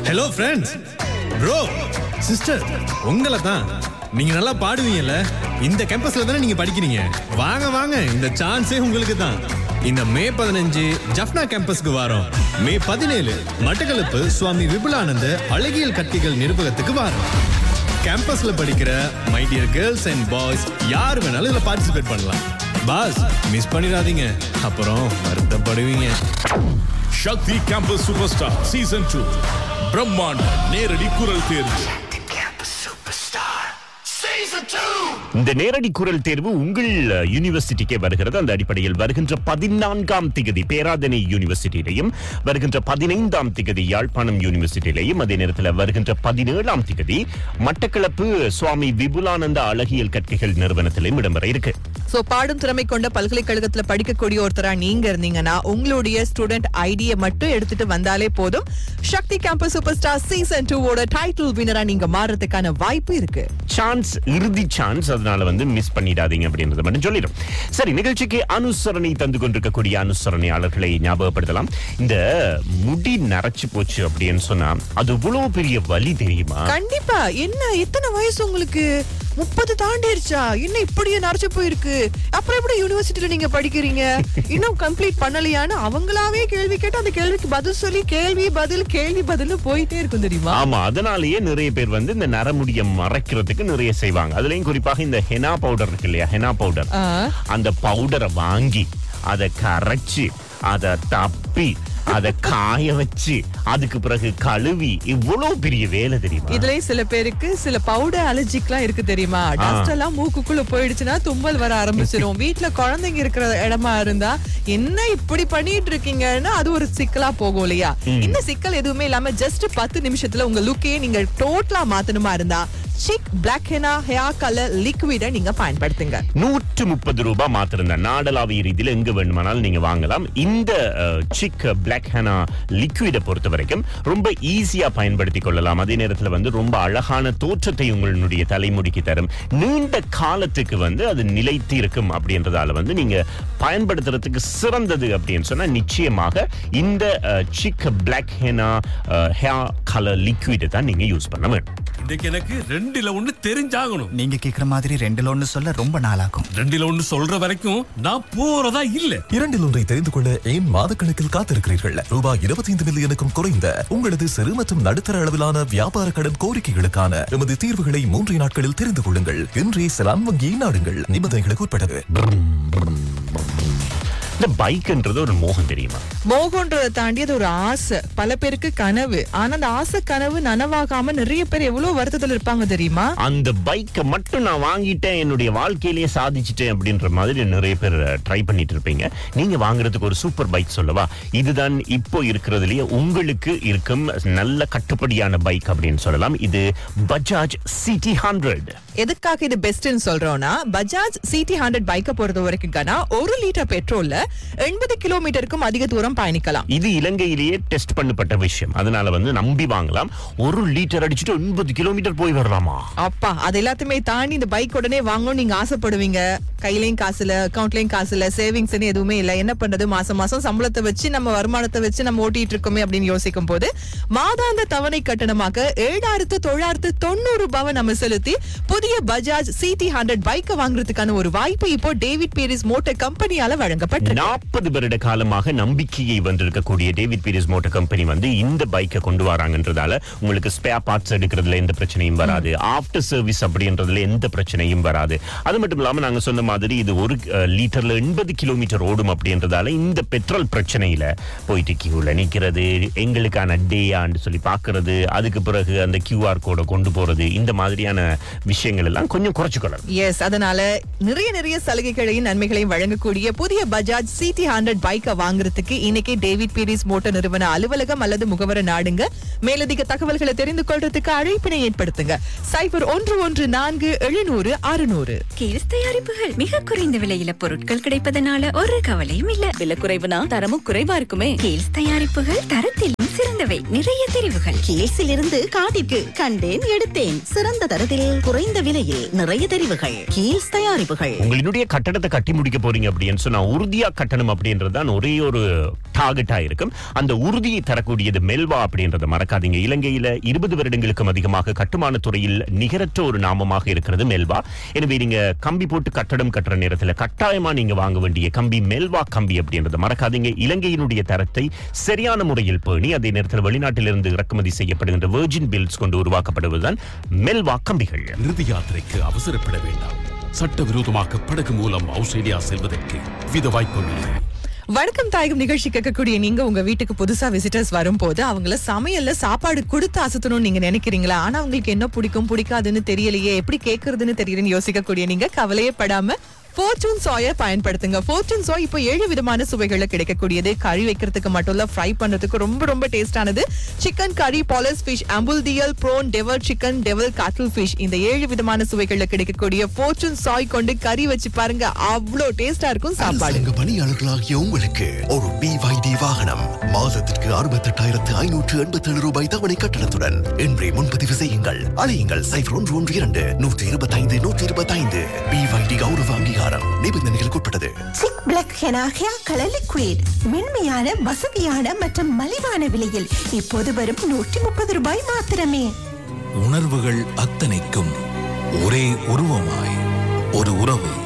Hello friends bro sister உங்களை தான் நீங்க நல்லா பாடுவீங்கல்ல இந்த கேம்பஸ்ல தானே நீங்க படிக்கிறீங்க வாங்க வாங்க இந்த சான்ஸே உங்களுக்கு தான் இந்த மே பதினஞ்சு ஜஃப்னா கேம்பஸ்க்கு வரோம் மே பதினேழு மட்டக்களப்பு சுவாமி விபுலானந்த அழகியல் கட்டிகள் நிர்வாகத்துக்கு வரோம் கேம்பஸ்ல படிக்கிற my dear girls and boys யார் வேணாலும் இதுல பார்ட்டிசிபேட் பண்ணலாம் பாஸ் மிஸ் பண்ணிடாதீங்க அப்புறம் வருத்தப்படுவீங்க Sakthi campus super star season two பிரம்மாண்ட நேரடி குரல் தேர்வு இந்த நேரடி குரல் தேர்வு உங்கள் யூனிவர்சிட்டிக்கே வருகிறது அந்த அடிப்படையில் வருகின்ற பதினான்காம் திகதி பேராதனை யூனிவர்சிட்டியிலையும் வருகின்ற பதினைந்தாம் திகதி யாழ்ப்பாணம் யூனிவர்சிட்டியிலையும் அதே நேரத்தில் வருகின்ற பதினேழாம் திகதி மட்டக்களப்பு சுவாமி விபுலானந்த அழகியல் கற்கைகள் நிறுவனத்திலையும் இடம்பெற இருக்கு சோ பாடும் திறமை கொண்ட பல்கலைக்கழகத்துல படிக்கக்கூடிய ஒருத்தரா நீங்க இருந்தீங்கன்னா உங்களுடைய ஸ்டூடெண்ட் ஐடியை மட்டும் எடுத்துட்டு வந்தாலே போதும் Sakthi campus super star season டூவோட டைட்டில் வினரா நீங்க மாறுறதுக்கான வாய்ப்பு இருக்கு சான்ஸ் இறுதி சான்ஸ் அதனால வந்து மிஸ் பண்ணிடாதீங்க அப்படின்றத மட்டும் சொல்லிடும் சரி நிகழ்ச்சிக்கு அனுசரணை தந்து கொண்டிருக்கக்கூடிய அனுசரணையாளர்களை ஞாபகப்படுத்தலாம் இந்த முடி நரைச்சு போச்சு அப்படின்னு சொன்னா அது இவ்வளவு பெரிய வலி தெரியுமா கண்டிப்பா என்ன எத்தனை வயசு உங்களுக்கு முப்பது தாண்டிருச்சா என்ன இப்படியே நரைச்சு போயிருக்கு அப்புறம் எப்படி யூனிவர்சிட்டில நீங்க படிக்கிறீங்க இன்னும் கம்ப்ளீட் பண்ணலையான்னு அவங்களாவே கேள்வி கேட்டு அந்த கேள்விக்கு பதில் சொல்லி கேள்வி பதில் கேள்வி பதில் போயிட்டே இருக்கும் தெரியுமா ஆமா அதனாலேயே நிறைய பேர் வந்து இந்த நரமுடிய மறைக்கிறதுக்கு நிறைய செய்வாங்க அதுலயும் குறிப்பாக இந்த ஹெனா பவுடர் இருக்கு இல்லையா ஹெனா பவுடர் ஆ. அந்த பவுடரை வாங்கி அதை கரைச்சு அதை தப்பி அதை காய வச்சு அதுக்கு பிறகு கழுவி இவ்வளவு பெரிய வேலை தெரியுமா இதுலயே சில பேருக்கு சில பவுடர் அலர்ஜிக்லாம் இருக்கு தெரியுமா டஸ்ட் எல்லாம் மூக்குக்குள்ள போயிடுச்சுன்னா தும்மல் வர ஆரம்பிச்சிடும் வீட்ல குழந்தைங்க இருக்கிற இடமா இருந்தா என்ன இப்படி பண்ணிட்டு இருக்கீங்கன்னா அது ஒரு சிக்கலா போகும் இல்லையா இந்த சிக்கல் எதுவுமே இல்லாம ஜஸ்ட் பத்து நிமிஷத்துல உங்க லுக்கையே நீங்க டோட்டலா மாத்தணுமா இருந்தா Chik black henna hair colour லிக்விட நீங்க பயன்படுத்துங்க நூற்று முப்பது ரூபாய் மாத்திருந்த நாடளாவிய ரீதியில் எங்க வேண்டுமானாலும் நீங்க வாங்கலாம் இந்த சிக் பிளாக் ஹேனா லிக்விடை பொறுத்த வரைக்கும் ரொம்ப ஈஸியா பயன்படுத்திக் கொள்ளலாம் அதே நேரத்தில் வந்து ரொம்ப அழகான தோற்றத்தை உங்களுடைய தலைமுடிக்கு தரும் நீண்ட காலத்துக்கு வந்து அது நிலைத்து இருக்கும் அப்படின்றதால வந்து நீங்க பயன்படுத்துறதுக்கு சிறந்தது அப்படின்னு சொன்னா நிச்சயமாக இந்த Chik black henna hair colour லிக்விடை தான் நீங்க யூஸ் பண்ண வேண்டும் இன்னைக்கு எனக்கு ரெண்டுல ஒண்ணு தெரிஞ்சாகணும் நீங்க கேக்குற மாதிரி ரெண்டுல ஒண்ணு சொல்ல ரொம்ப நாளாகும் ரெண்டுல ஒண்ணு சொல்ற வரைக்கும் நான் போறதா இல்ல இரண்டில் ஒன்றை தெரிந்து கொள்ள ஏன் மாதக்கணக்கில் காத்திருக்கிறீர்கள் ரூபாய் இருபத்தி ஐந்து மில்லியனுக்கும் குறைந்த உங்களது சிறு மற்றும் நடுத்தர அளவிலான வியாபார கடன் கோரிக்கைகளுக்கான எமது தீர்வுகளை மூன்று நாட்களில் தெரிந்து கொள்ளுங்கள் இன்றே செலான் வங்கியை நாடுங்கள் நிபந்தனைகளுக்கு உட்பட்டது இந்த பைக்ன்றது ஒரு மோகம் தெரியுமா மோகன்றதை தாண்டி அது ஒரு ஆசை பல பேருக்கு கனவு ஆனா அந்த ஆசை கனவு நனவாகாம நிறைய பேர் எவ்வளவு வருத்தத்துல இருப்பாங்க தெரியுமா அந்த பைக்கை மட்டும் நான் வாங்கிட்டேன் என்னுடைய வாழ்க்கையிலேயே சாதிச்சிட்டேன் அப்படின்ற மாதிரி நிறைய பேர் ட்ரை பண்ணிட்டு இருப்பீங்க நீங்க வாங்குறதுக்கு ஒரு சூப்பர் பைக் சொல்லவா இதுதான் இப்போ இருக்கிறதுலயே உங்களுக்கு இருக்கும் நல்ல கட்டுப்படியான பைக் அப்படின்னு சொல்லலாம் இது பஜாஜ் சிட்டி ஹண்ட்ரட் எதுக்காக இது பெஸ்ட்னு சொல்றோம்னா பஜாஜ் சிடி ஹண்ட்ரட் பைக்கை பொறுத்த வரைக்கும் கனா ஒரு லிட்டர் பெட்ரோல்ல எண்பது கிலோமீட்டருக்கும் அதிக தூரம் பயணிக்கலாம் இது இலங்கையிலேயே டெஸ்ட் பண்ணப்பட்ட விஷயம் அதனால வந்து நம்பி வாங்கலாம் ஒரு லிட்டர் அடிச்சுட்டு ஒன்பது கிலோமீட்டர் போய் வரலாமா அப்பா அது எல்லாத்தையுமே தாண்டி இந்த பைக் உடனே வாங்கணும்னு நீங்க ஆசைப்படுவீங்க கையிலயும் காசு இல்ல அக்கௌண்ட்லயும் காசு இல்ல சேவிங்ஸ் எதுவுமே இல்ல என்ன பண்றது மாசம் மாசம் சம்பளத்தை வச்சு நம்ம வருமானத்தை வச்சு நம்ம ஓட்டிட்டு இருக்கோமே அப்படின்னு யோசிக்கும் போது மாதாந்த தவணை கட்டணமாக ஏழாயிரத்து தொள்ளாயிரத்து தொண்ணூறு ரூபாவை நம்ம செலுத்தி புதிய பஜாஜ் சிடி ஹண்ட்ரட் பைக்கை வாங்குறதுக்கான ஒரு வாய்ப்பு இப்போ டேவிட் பேரிஸ் மோட்டார் கம்பெனியால வழங்கப்பட்டிருக்கு நாற்பது வருட காலமாக நம்பிக்கையை வந்திருக்கக்கூடிய டேவிட் பீரிஸ் மோட்டார் கம்பெனி வந்து இந்த பைக்கை கொண்டு வராங்கன்றதால உங்களுக்கு ஸ்பேர் பார்ட்ஸ் எடுக்கிறதுல எந்த பிரச்சனையும் வராது ஆஃப்டர் சர்வீஸ் அப்படின்றதுல எந்த பிரச்சனையும் வராது அது மட்டும் இல்லாம நாங்க சொன்ன மாதிரி இது ஒரு அஹ், லிட்டர்ல எண்பது கிலோமீட்டர் ஓடும் அப்படின்றதால இந்த பெட்ரோல் பிரச்சனையில போயிட்டு கியூல நிக்கிறது எங்களுக்கான டேயான்னு சொல்லி பாக்குறது அதுக்கு பிறகு அந்த கியூஆர் கோடை கொண்டு போறது இந்த மாதிரியான விஷயங்கள் எல்லாம் கொஞ்சம் குறைச்சுக்கொள்ளலாம் எஸ் அதனால நிறைய நிறைய சலுகைகளையும் நன்மைகளையும் வழங்கக்கூடிய புதிய பஜாஜ் சிடி ஹண்ட்ரட் பைக்கை வாங்குறதுக்கு இன்னைக்கு டேவிட் பீரிஸ் மோட்டார் நிறுவன அலுவலகம் அல்லது முகவரை நாடுங்க மேலதிக தகவல்களை தெரிந்து கொள்றதுக்கு அழைப்பினை ஏற்படுத்துங்க சைபர் ஒன்று ஒன்று நான்கு எழுநூறு அறுநூறு கேஸ் தயாரிப்புகள் மிக குறைந்த விலையில பொருட்கள் கிடைப்பதனால ஒரு கவலையும் இல்ல விலை குறைவுனா தரமும் குறைவா இருக்குமே கேஸ் தயாரிப்புகள் தரத்திலும் சிறந்தவை நிறைய தெரிவுகள் கேஸில் இருந்து காட்டிற்கு கண்டேன் எடுத்தேன் சிறந்த தரத்தில் குறைந்த விலையில் நிறைய தெரிவுகள் கீல்ஸ் தயாரிப்புகள் உங்களினுடைய கட்டடத்தை கட்டி முடிக்க போறீங்க அப்படின்னு சொன்னா உறுதியா கட்டணும் அப்படின்றது தான் ஒரே ஒரு டார்கெட்டா இருக்கும் அந்த உறுதியை தரக்கூடியது மெல்வா அப்படின்றத மறக்காதீங்க இலங்கையில இருபது வருடங்களுக்கும் அதிகமாக கட்டுமான துறையில் நிகரற்ற ஒரு நாமமாக இருக்கிறது மெல்வா எனவே நீங்க கம்பி போட்டு கட்டடம் கட்டுற நேரத்துல கட்டாயமா நீங்க வாங்க வேண்டிய கம்பி மெல்வா கம்பி அப்படின்றத மறக்காதீங்க இலங்கையினுடைய தரத்தை சரியான முறையில் பேணி அதே நேரத்தில் வெளிநாட்டிலிருந்து இறக்குமதி செய்யப்படுகின்ற வெர்ஜின் பில்ஸ் கொண்டு உருவாக்கப்படுவதுதான் மெல்வா கம்பிகள் இறுதி யாத்திரைக்கு அவசரப்பட வேண்டாம் சட்டவிரோதமாக படகு மூலம் ஆஸ்திரேலியா செல்வதற்கு வித வாய்ப்புகள் வணக்கம் தாயகம் நிகழ்ச்சி கேட்கக்கூடிய நீங்க உங்க வீட்டுக்கு புதுசா விசிட்டர்ஸ் வரும்போது அவங்கள சமையல்ல சாப்பாடு கொடுத்து அசத்தணும்னு நீங்க நினைக்கிறீங்களா ஆனா அவங்களுக்கு என்ன பிடிக்கும் பிடிக்காதுன்னு தெரியலையே எப்படி கேக்குறதுன்னு தெரியலன்னு யோசிக்கக்கூடிய நீங்க கவலையே படாம ஃபோர்ச்சூன் சாயை பயன்படுத்துங்க ஃபோர்ச்சூன் சாய் இப்போ ஏழு விதமான சுவைகள்ல கிடைக்கக்கூடியது கறி வைக்கிறதுக்கு மட்டும் இல்ல ஃப்ரை பண்றதுக்கு ரொம்ப ரொம்ப டேஸ்டானது சிக்கன் கறி பாலஸ் fish ambulthiyal prawn devil chicken devil cuttlefish இந்த ஏழு விதமான சுவைகள்ல கிடைக்கக்கூடிய ஃபோர்ச்சூன் சாய் கொண்டு கறி வச்சு பாருங்க அவ்வளோ டேஸ்டா இருக்கும் சாப்பாடு அரசாங்க பணியாளர்களாகிய உங்களுக்கு ஒரு பிவைடி வாகனம் மாதத்திற்கு அறுபத்தெட்டாயிரத்து ஐநூற்று எண்பத்தி ஏழு ரூபாய் தவணை கட்டணத்துடன் இன்றே முன்பதிவு செய்யுங்கள் அழையுங்கள் சைஃபர் ஒன்று ஒன்று இரண்டு நூற்றி இருபத்தைந்து நூற்றி இருபத்தைந்து பிவைடி கௌரவ அங்கீகாரம் நிபந்தனைகளுக்கு உட்பட்டது Chik black henna hair colour liquid மென்மையான வசதியான மற்றும் மலிவான விலையில் இப்போது வரும் நூற்றி முப்பது ரூபாய் மாத்திரமே உணர்வுகள் அத்தனைக்கும் ஒரே உருவமாய் ஒரு உறவு